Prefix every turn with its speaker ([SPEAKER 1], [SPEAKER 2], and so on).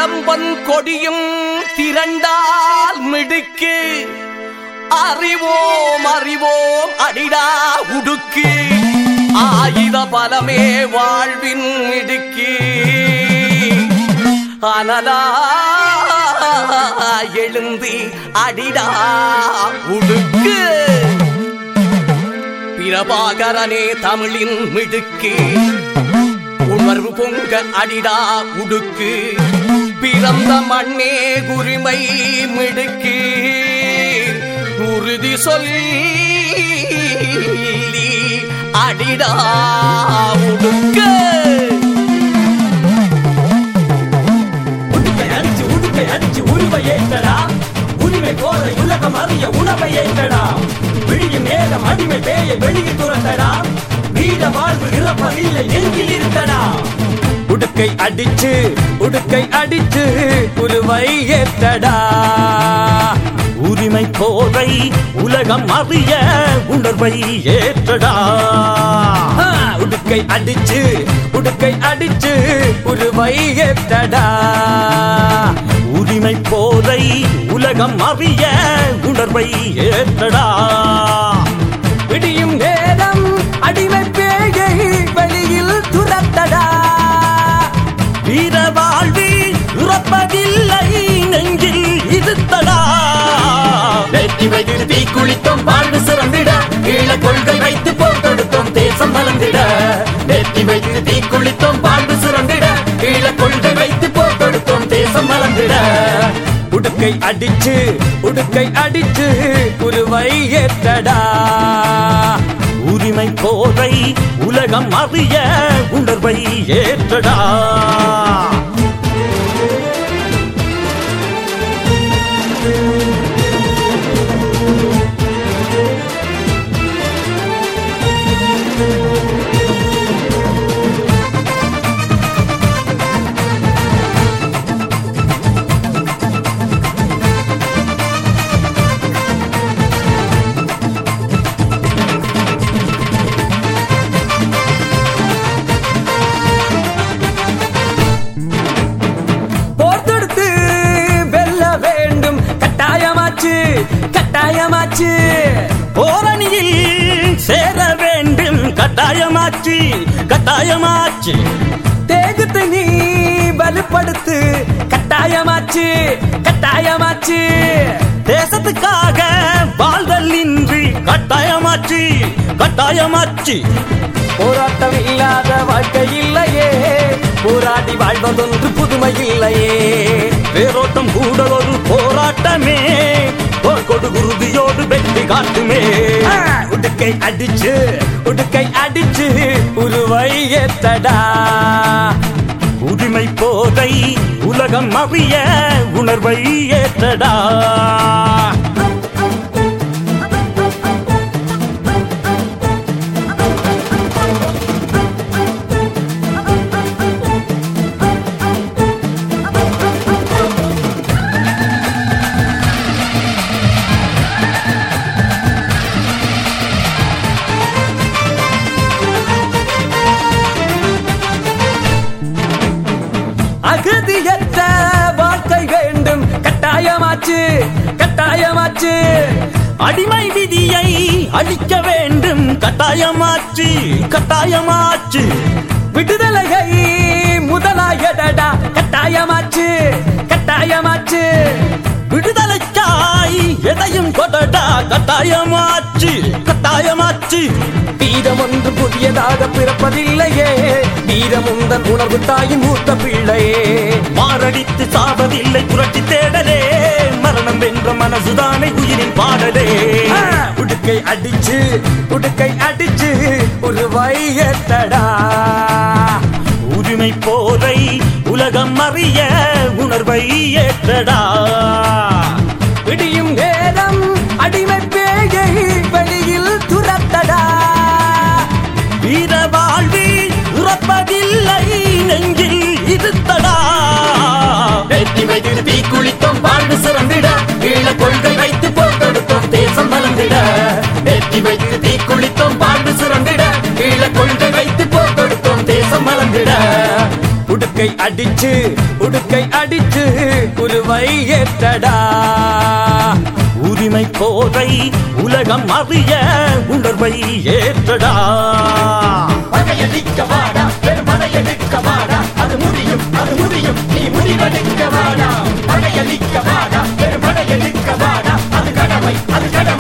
[SPEAKER 1] கடம்பன் கொடியும் திரண்டால் மிடுக்கு அறிவோம் அறிவோம் அடிடா உடுக்கு ஆயுத பலமே வாழ்வின் மிடுக்கு அனலா எழுந்து அடிடா உடுக்கு பிரபாகரனே தமிழின் மிடுக்கு உணர்வு பொங்க அடிடா உடுக்கு பிறந்த மண்ணே உரிமை மிடுக்கு உறுதி சொல்லி அடிடா உடுக்கு
[SPEAKER 2] உடுக்கை அடிச்சு உடுக்கை அடிச்சு உரிமை ஏற்றடா உரிமை கோர உலகம் அறிய உணவை ஏற்றடா விழியும் நேரம் அடிமை பேயை வெளியில் துரத்தடா வீட வாழ்வு இறப்பதில்லை நெஞ்சில் இருக்கடா
[SPEAKER 3] உடுக்கை அடிச்சு உடுக்கை அடிச்சு உருவை ஏற்றடா உரிமை போரை உலகம் அறிய உணர்வை ஏற்றடா ஆ, உடுக்கை அடிச்சு உடுக்கை அடிச்சு உருவை ஏற்றடா உரிமை போரை உலகம் அறிய உணர்வை ஏற்றடா விடியும் நேரம் அடிமை பேயை வெளியில் துரத்தடா வீர வாழ்வி உறப்பதில்லை நெஞ்சில் இருத்தடா
[SPEAKER 2] வெற்றி வைத்து தீ குளித்தோம் வாழ்வு சிறந்திட ஈழ கொள்கை வைத்து போர் தொடுத்தோம் தேசம் வளர்ந்திட வெற்றி வைத்து தீ குளித்தோம் வாழ்வு சிறந்திட ஈழ கொள்கை வைத்து போர் தொடுத்தோம் தேசம் வளர்ந்திட
[SPEAKER 3] உடுக்கை அடிச்சு உடுக்கை அடிச்சு உருவை ஏற்றடா உரிமை போரை உலகம் அறிய உணர்வை ஏற்றடா போர் தொடுத்து வெல்ல வேண்டும் கட்டாயமாச்சு கட்டாயமாச்சு போரணியில் சேர வேண்டும் கட்டாயமாச்சு கட்டாயமாச்சு தேகத்தை நீ வலுப்படுத்து கட்டாயமாச்சு கட்டாயமாச்சு தேசத்துக்காக வாழ்தல் இன்றி கட்டாயமாச்சு கட்டாயமாச்சு போராட்டம் இல்லாத வாழ்க்கை இல்லையே போராடி வாழ்வதொன்று புதுமை இல்லையே வேரோட்டம் கூட ஒரு போராட்டமே போர் கொடு உறுதியோடு வெற்றி காட்டுமே ஆ, உடுக்கை அடிச்சு உடுக்கை அடிச்சு உருவை ஏத்தடா உரிமை போதை உலகம் அறிய உணர்வை ஏற்றடா அகதியற்ற வாழ்க்கை வேண்டும் கட்டாயமாச்சு கட்டாயமாச்சு அடிமை விதியை அழிக்க வேண்டும் கட்டாயமாச்சு கட்டாயமாச்சு விடுதலையை முதலாயடடா கட்டாயமாச்சு கட்டாயமாச்சு விடுதலைக்காய் எதையும் கொடடா கட்டாயமாச்சு கட்டாயமாச்சு வீரம் ஒன்று புதியதாக பிறப்பதில்லையே வீரம் உந்தன் உணர்வு தாயின் மூத்த பிள்ளையே மாரடித்து சாவதில்லை புரட்டி தேடலே மரணம் வென்ற மனசுதானே உயிரின் பாடலே உடுக்கை அடிச்சு உடுக்கை அடிச்சு ஒரு வையத்தடா உரிமை போரை உலகம் அறிய உணர்வை ஏற்றடா விடியும் நேரம் அடிமை பேயை வெளியில் துரத்தடா வீர வாழ்வி உறப்பதில்லை நெஞ்சில் இருத்தடா
[SPEAKER 2] வெற்றி வைத்து தீ குளித்தோம் வாழ்வு சிறந்திட ஈழ கொள்கை வைத்து போர் தொடுத்தோம் தேசம் வளர்ந்திட வெற்றி வைத்து தீ குளித்தோம் வாழ்வு சிறந்திட ஈழ கொள்கை வைத்து போர் தொடுத்தோம் தேசம் வளர்ந்திட
[SPEAKER 3] உடுக்கை உடுக்கை அடிச்சு உடுக்கை அடிச்சு உருவை ஏற்றடா உரிமை போரை உலகம் அறிய உணர்வை ஏற்றடா
[SPEAKER 2] படையடிக்க வாடா பெருமடையெடுக்க வாடா அது முடியும் அது முடியும் நீ முடிவெடுக்க வாடா படையடிக்க வாடா பெருமடையெடுக்க வாடா அது கடமை அது கடமை